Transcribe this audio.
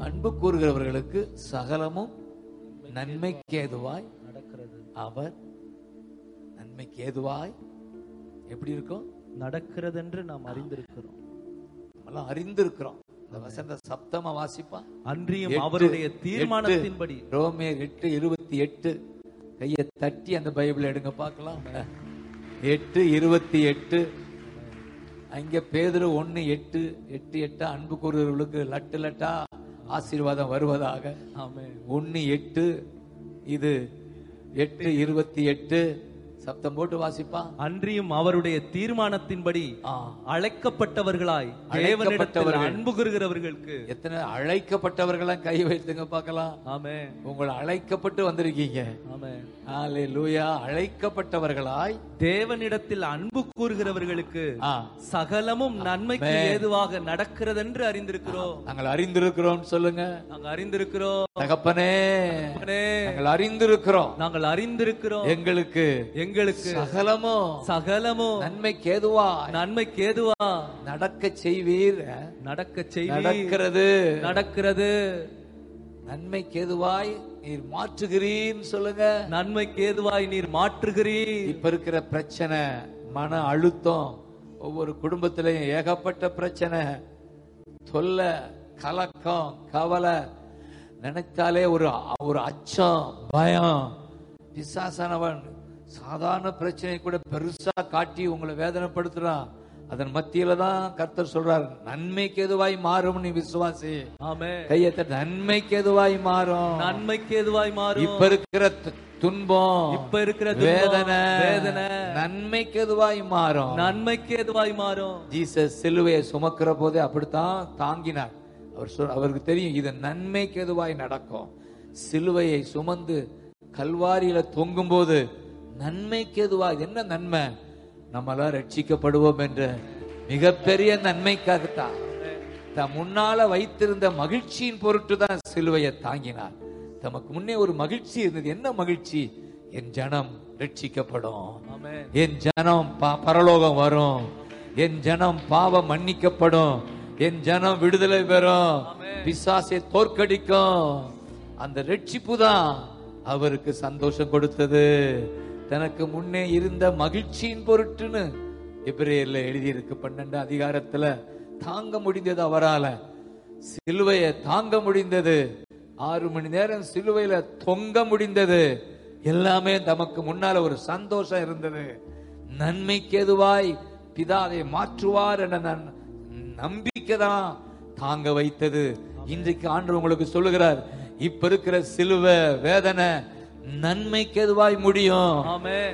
அன்பு கூறுகிறவர்களுக்கு சகலமும் நன்மைக்கு ஏதுவாய் நடக்கிறது அவர் நன்மைக்கு ஏதுவாய் எப்படி இருக்கும் நடக்கிறது என்று நாம் அறிந்திருக்கிறோம் நம்மளாம் அறிந்திருக்கிறோம் இந்த வசந்த சப்தமா வாசிப்பான் அன்றியும் எட்டு, அவருடைய தீர்மானத்தின்படி எட்டு, ரோமேர் எட்டு இருபத்தி எட்டு கையை தட்டி அந்த பைபிள் எடுங்க பார்க்கலாம் எட்டு இருபத்தி எட்டு அங்க பேதுரு ஒண்ணு எட்டு எட்டு எட்டா அன்பு கூறுகிறவர்களுக்கு லட்டு லட்டா ஆசீர்வாதம் வருவதாக ஆமென் ஒன்னு எட்டு இது எட்டு இருபத்தி எட்டு சப்தம் போட்டு வாசிப்பான் அன்றியும் அவருடைய தீர்மானத்தின்படி ஆ. அழைக்கப்பட்டவர்களாய் தேவனிடத்தில் அழைக்கப்பட்டவர்கள். அன்பு கூறுகிறவர்களுக்கு எத்தனை அழைக்கப்பட்டவர்களாம் கை வைத்துங்க பார்க்கலாம் ஆமென் உங்களை அழைக்கப்பட்டு வந்திருக்கீங்க ஆமென் லூயா அழைக்கப்பட்டவர்களாய் தேவனிடத்தில் அன்பு கூறுகிறவர்களுக்கு ஆ, சகலமும் நன்மைக்கு ஆமென். ஏதுவாக நடக்கிறது என்று அறிந்திருக்கிறோம் நாங்கள் அறிந்திருக்கிறோம் சொல்லுங்க நாங்கள் அறிந்திருக்கிறோம் தகப்பனே தகப்பனே, நாங்கள் அறிந்திருக்கிறோம் நாங்கள் அறிந்திருக்கிறோம் எங்களுக்கு எங்களுக்கு சகலமும் சகலமும் நன்மைக்கு ஏதுவா நன்மைக்கு ஏதுவா நடக்க செய்வீர் நடக்க செய்வி நடக்கிறது நடக்கிறது நன்மைக்கு ஏதுவாய் நீர் மாற்றுகிறீன்னு சொல்லுங்க நன்மைக்கு ஏதுவாய் நீர் மாற்றுகிறீர் இப்ப இருக்கிற பிரச்சனை மன அழுத்தம் ஒவ்வொரு குடும்பத்திலையும் ஏகப்பட்ட பிரச்சனை தொல்லை கலக்கம் கவலை நினைத்தாலே ஒரு ஒரு அச்சம் பயம் பிசாசானவன் சாதாரண பிரச்சனை கூட பெருசா காட்டி உங்களை வேதனைப்படுத்துறான் அதன் மத்தியில தான் கர்த்தர் சொல்றார் நன்மைக்கு எதுவாய் மாறும் நீ விசுவாசி ஆமே கையத்த நன்மைக்கு எதுவாய் மாறும் நன்மைக்கு ஏதுவாய் மாறும் இப்ப இருக்கிற து- துன்பம் இப்ப இருக்கிற துன்பம், வேதனை வேதனை நன்மைக்கு எதுவாய் மாறும் நன்மைக்கு ஏதுவாய் மாறும் ஜீசஸ் சிலுவையை சுமக்கிற போதே அப்படித்தான் தாங்கினார் அவர் சொல் அவருக்கு தெரியும் இது நன்மைக்கு எதுவாய் நடக்கும் சிலுவையை சுமந்து கல்வாரியில தொங்கும் போது நன்மைக்கு எதுவா இது என்ன நன்மை நம்மளாம் ரட்சிக்கப்படுவோம் என்ற மிகப்பெரிய நன்மைக்காகத்தான் தம் முன்னால வைத்திருந்த மகிழ்ச்சியின் பொருட்டு தான் சிலுவையை தாங்கினார் தமக்கு முன்னே ஒரு மகிழ்ச்சி இருந்தது என்ன மகிழ்ச்சி என் ஜனம் ரட்சிக்கப்படும் ஆமே என் ஜனம் ப- பரலோகம் வரும் என் ஜனம் பாவம் மன்னிக்கப்படும் என் ஜனம் விடுதலை பெறும் பிசாசை தோற்கடிக்கும் அந்த ரட்சிப்பு தான் அவருக்கு சந்தோஷம் கொடுத்தது தனக்கு முன்னே இருந்த மகிழ்ச்சியின் பொருட்டுன்னு எபிரேயர்ல எழுதியிருக்கு பன்னெண்டு அதிகாரத்துல தாங்க முடிந்தது அவரால சிலுவையை தாங்க முடிந்தது ஆறு மணி நேரம் சிலுவையில தொங்க முடிந்தது எல்லாமே தமக்கு முன்னால ஒரு சந்தோஷம் இருந்தது நன்மைக்கு எதுவாய் பிதாவை மாற்றுவார் என்ற நன்- நம்பிக்கை தான் தாங்க வைத்தது இன்றைக்கு ஆண்டு உங்களுக்கு சொல்லுகிறார் இப்ப இருக்கிற சிலுவை வேதனை நன்மைக்கு எதுவாய் முடியும் ஆமே